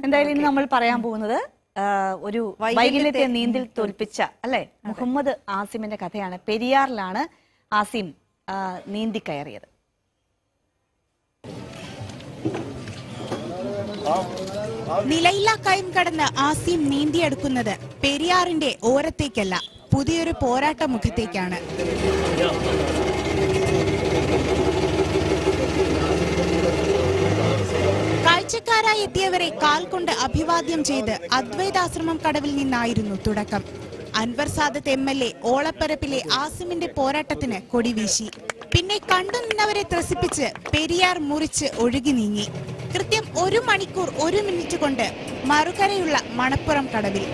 എന്തായാലും ഇനി നമ്മൾ പറയാൻ പോകുന്നത് ആ, ഒരു വൈകല്യത്തെ നീന്തിൽ തോൽപ്പിച്ച അല്ലെ മുഹമ്മദ് ആസിമിന്റെ കഥയാണ് പെരിയാറിലാണ് ആസിം ആ, നീന്തി കയറിയത് നിലയില്ലാ കയം കടന്ന് ആസിം നീന്തിയെടുക്കുന്നത് പെരിയാറിന്റെ ഓരത്തേക്കല്ല പുതിയൊരു പോരാട്ട മുഖത്തേക്കാണ് കാഴ്ചക്കാരായി എത്തിയവരെ കാൽ കൊണ്ട് അഭിവാദ്യം ചെയ്ത് അദ്വൈതാശ്രമം കടവിൽ നിന്നായിരുന്നു തുടക്കം Anwar Sadath M L A ഓളപ്പരപ്പിലെ ആസിമിന്റെ പോരാട്ടത്തിന് കൊടിവീശി പിന്നെ കണ്ടു നിന്നവരെ ത്രസിപ്പിച്ച് പെരിയാർ മുറിച്ച് ഒഴുകി നീങ്ങി കൃത്യം ഒരു മണിക്കൂർ ഒരു മിനിറ്റ് കൊണ്ട് മറുകരയുള്ള മണപ്പുറം കടവിൽ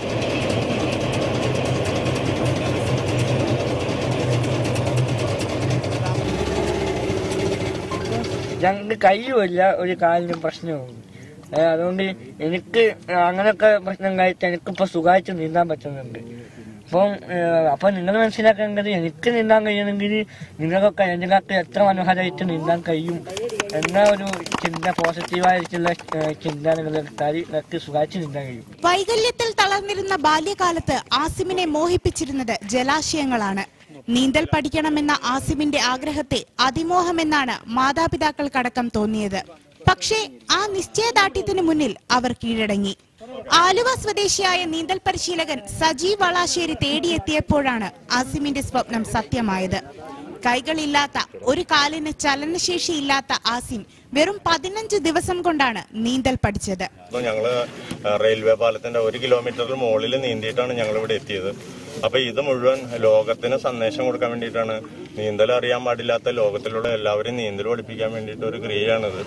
ഞങ്ങൾക്ക് കഴിയുമില്ല ഒരു കാലിനും പ്രശ്നവും ഏ, അതുകൊണ്ട് എനിക്ക് അങ്ങനെയൊക്കെ പ്രശ്നം കഴിച്ച് എനിക്കിപ്പോ സുഖമായിട്ട് നീന്താൻ പറ്റുന്നുണ്ട് അപ്പം ഏ, അപ്പൊ നിങ്ങൾ മനസ്സിലാക്കേണ്ടത് എനിക്ക് നീന്താൻ കഴിയുമെങ്കിൽ നിങ്ങൾക്കൊക്കെ നിങ്ങൾക്ക് എത്ര മനോഹരമായിട്ട് നീന്താൻ കഴിയും എന്ന ഒരു ചിന്ത പോസിറ്റീവായിട്ടുള്ള ഏ, ചിന്ത നിങ്ങൾ എടുത്താൽ നിങ്ങൾക്ക് സുഖമായിട്ട് നീന്താൻ കഴിയും വൈകല്യത്തിൽ തളർന്നിരുന്ന ബാല്യകാലത്ത് ആസിമിനെ മോഹിപ്പിച്ചിരുന്നത് ജലാശയങ്ങളാണ് നീന്തൽ പഠിക്കണമെന്ന ആസിമിന്റെ ആഗ്രഹത്തെ അതിമോഹമെന്നാണ് മാതാപിതാക്കൾക്കടക്കം തോന്നിയത് പക്ഷേ ആ നിശ്ചയദാർഢ്യത്തിന് മുന്നിൽ അവർ കീഴടങ്ങി ആലുവ സ്വദേശിയായ നീന്തൽ പരിശീലകൻ സജീവ് വളാശ്ശേരി തേടിയെത്തിയപ്പോഴാണ് ആസിമിന്റെ സ്വപ്നം സത്യമായത് കൈകളില്ലാത്ത ഒരു കാലിന് ചലനശേഷി ഇല്ലാത്ത ആസിം വെറും പതിനഞ്ച് ദിവസം കൊണ്ടാണ് നീന്തൽ പഠിച്ചത് അപ്പോൾ ഞങ്ങള് റെയിൽവേ പാലത്തിന്റെ ഒരു കിലോമീറ്ററിൽ മുകളിൽ നീന്തിയിട്ടാണ് ഞങ്ങൾ ഇവിടെ എത്തിയത് അപ്പൊ ഇത് മുഴുവൻ ലോകത്തിന് സന്ദേശം കൊടുക്കാൻ വേണ്ടിയിട്ടാണ് നീന്തൽ അറിയാൻ പാടില്ലാത്ത ലോകത്തിലുള്ള എല്ലാവരെയും നീന്തൽ പഠിപ്പിക്കാൻ വേണ്ടിയിട്ട് ഒരു ക്രിയയാണിത്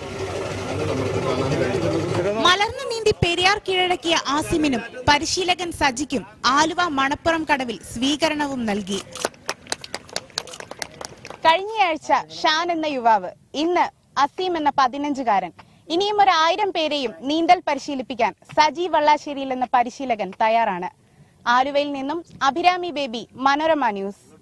മലർന്നു നീന്തി പെരിയാർ കീഴടക്കിയ ആസിമിനും പരിശീലകൻ സജിക്കും ആലുവ മണപ്പുറം കടവിൽ സ്വീകരണവും നൽകി കഴിഞ്ഞയാഴ്ച ഷാൻ എന്ന യുവാവ് ഇന്ന് അസീം എന്ന പതിനഞ്ചുകാരൻ ഇനിയും ഒരു ആയിരം പേരെയും നീന്തൽ പരിശീലിപ്പിക്കാൻ സജീവ് വള്ളാശ്ശേരിയിൽ എന്ന പരിശീലകൻ തയ്യാറാണ് ആലുവയിൽ നിന്നും അഭിരാമി ബേബി മനോരമ ന്യൂസ്